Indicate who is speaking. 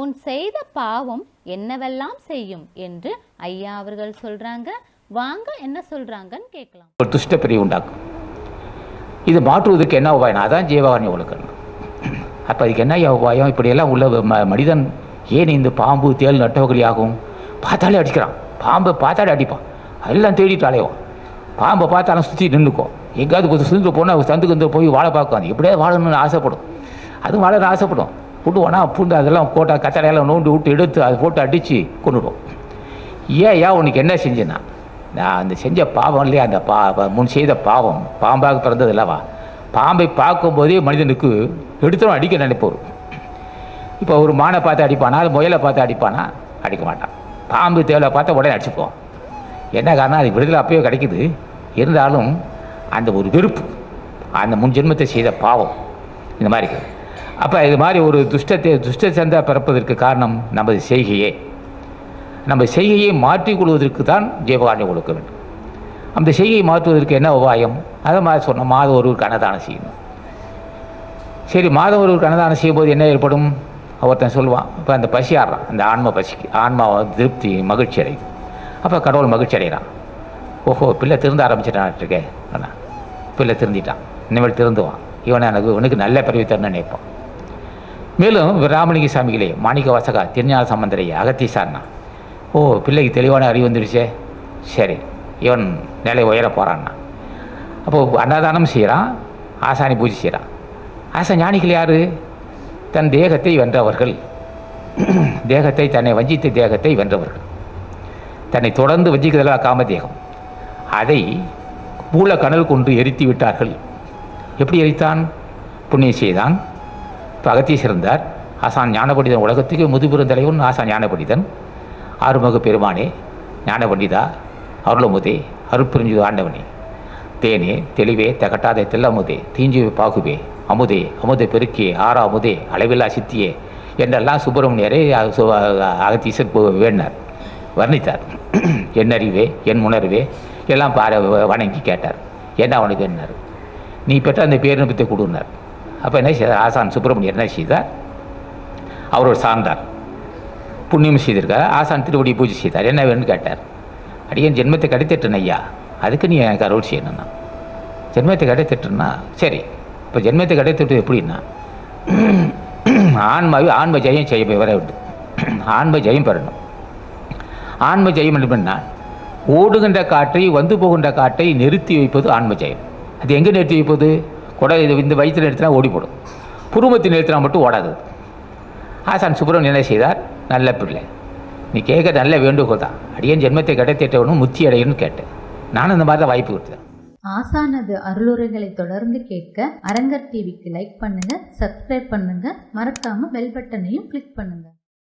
Speaker 1: முன் செய்த பாவம் என்னவெல்லாம் செய்யும் என்று ஐயா அவர்கள் சொல்றாங்க வாங்க என்ன சொல்றாங்கன்னு கேட்கலாம்
Speaker 2: ஒரு துஷ்ட பிரிவு உண்டாக்கும் இது மாற்றுவதற்கு என்ன உபாயம் அதான் ஜீவகாரணி ஒழுக்கம் அப்போ அதுக்கு என்ன உபாயம் இப்படியெல்லாம் உள்ள ம- மனிதன் ஏன் இந்த பாம்பு தேல் நட்டவகளி ஆகும் பார்த்தாலே அடிக்கிறான் பாம்பை பார்த்தாலே அடிப்பான் எல்லாம் தேடிட்டு அலையும் பாம்பை பார்த்தாலும் சுற்றி நின்றுக்கும் எங்கேயாவது கொஞ்சம் சுந்து போனால் சந்துக்கு வந்து போய் வாழை பார்க்கும் அது எப்படியாவது வாழணும்னு ஆசைப்படும் அதுவும் வாழ ஆசைப்படும் புண்டு வேணா பூண்டு அதெல்லாம் கோட்டை கத்தடையெல்லாம் நோண்டி விட்டு எடுத்து அதை போட்டு அடித்து கொண்டுடும் ஏன் ஏன் உனக்கு என்ன செஞ்சேன்னா நான் அந்த செஞ்ச பாவம் இல்லையா அந்த பா பா- முன் செய்த பாவம் பாம்பாக பிறந்தது இல்லவா பாம்பை பார்க்கும்போதே மனிதனுக்கு எடுத்துரும் அடிக்க நினைப்போர் இப்போ ஒரு மானை பார்த்து அடிப்பானா அது முயலை பார்த்து அடிப்பானா அடிக்க மாட்டான் பாம்பு தேவலை பார்த்தா உடனே அடிச்சுப்போம் என்ன காரணம் அது விடுதலை அப்பயே கிடைக்குது இருந்தாலும் அந்த ஒரு வெறுப்பு அந்த முன் ஜென்மத்தை செய்த பாவம் இந்த மாதிரி இருக்குது அப்போ இது மாதிரி ஒரு துஷ்டத்தை துஷ்ட சந்தா பிறப்பதற்கு காரணம் நமது செய்கையே நம்ம செய்கையை மாற்றிக் கொள்வதற்கு தான் ஜீவகாரணி கொடுக்க வேண்டும் அந்த செய்கையை மாற்றுவதற்கு என்ன உபாயம் அதை மாதிரி சொன்ன மாதம் ஒருவருக்கு அன்னதானம் செய்யணும் சரி மாதம் ஒருவருக்கு அன்னதானம் செய்யும்போது என்ன ஏற்படும் ஒருத்தன் சொல்லுவான் இப்போ அந்த பசி ஆடுறான் அந்த ஆன்ம பசிக்கு ஆன்மா திருப்தி மகிழ்ச்சி அடையுது அப்போ கடவுள் மகிழ்ச்சி அடைகிறான் ஓஹோ பிள்ளை திருந்த ஆரம்பிச்சிட்டான் இருக்கே அண்ணா பிள்ளை திருந்திட்டான் இனிமேல் திருந்துவான் இவனை எனக்கு இவனுக்கு நல்ல பிறவி தரணும்னு நினைப்பான் மேலும் ராமலிங்க சாமிகளே மாணிக்க வாசகா திருஞான சம்பந்தரைய அகத்தீசார்னா ஓ பிள்ளைக்கு தெளிவான அறிவு வந்துடுச்சே சரி இவன் நிலை உயர போகிறான்னா அப்போது அன்னதானம் செய்கிறான் ஆசானி பூஜை செய்கிறான் ஆசா ஞானிகள் யார் தன் தேகத்தை வென்றவர்கள் தேகத்தை தன்னை வஞ்சித்த தேகத்தை வென்றவர்கள் தன்னை தொடர்ந்து வஞ்சிக்கிறதா காம தேகம் அதை மூல கனல் கொண்டு எரித்து விட்டார்கள் எப்படி எரித்தான் புண்ணியம் செய்தான் இப்போ அகத்தீஸ் இருந்தார் ஆசான் ஞானபண்டிதன் உலகத்துக்கு முதுபெருந்தலைவன் ஆசான் ஞானபண்டிதன் ஆறுமுக பெருமானே ஞானபண்டிதா அருளமுதே அருட்புரிஞ்சு ஆண்டவனே தேனே தெளிவே தகட்டாத தெல்லமுதே தீஞ்சுவை பாகுவே அமுதே அமுதை பெருக்கியே ஆறா அமுதே அளவில்லா சித்தியே என்றெல்லாம் சுப்பிரமணியரை அ- சு- அ- அகத்தீசர் பு- வேண்டினார் வர்ணித்தார் என் அறிவே என் உணர்வே எல்லாம் பார வணங்கி கேட்டார் என்ன அவனுக்கு என்னார் நீ பெற்ற அந்த பேரினப்பத்தை கொடுனார் அப்போ என்ன செய்தார் ஆசான் சுப்பிரமணியர் என்ன செய்தார் அவரோட சார்ந்தார் புண்ணியம் செய்திருக்கார் ஆசான் திருவடி பூஜை செய்தார் என்ன வேணும்னு கேட்டார் அடியேன் ஜென்மத்தை கிடைத்திட்டேன் ஐயா அதுக்கு நீ எனக்கு அருள் செய்யணும்னா ஜென்மத்தை கிடைத்திட்டுன்னா சரி இப்போ ஜென்மத்தை கிடைத்திட்டு எப்படின்னா ஆன்மாவை ஆன்ம ஜெயம் செய்ய வர வேண்டும் ஆன்ம ஜெயம் பெறணும் ஆன்ம ஜெயம் என்பதுன்னா ஓடுகின்ற காற்றை வந்து போகின்ற காற்றை நிறுத்தி வைப்பது ஆன்ம ஜெயம் அது எங்கே நிறுத்தி வைப்பது கொடை இது இந்த வயிற்றில் நிறுத்தினா ஓடி போடும் புருவத்தை நிறுத்தினா மட்டும் ஓடாது ஆசான் சுப்பிரமணியன் என்ன செய்தார் நல்ல பிள்ளை நீ கேட்க நல்ல வேண்டுகோள் தான் அடியேன் ஜென்மத்தை கிடைத்திட்டவனும் முத்தி அடையணும்னு கேட்டேன் நானும் இந்த மாதிரி தான் வாய்ப்பு கொடுத்தேன்
Speaker 3: ஆசானது அருளுரைகளை தொடர்ந்து கேட்க அரங்கர் டிவிக்கு லைக் பண்ணுங்க சப்ஸ்கிரைப் பண்ணுங்க மறக்காம பெல் பட்டனையும் கிளிக் பண்ணுங்க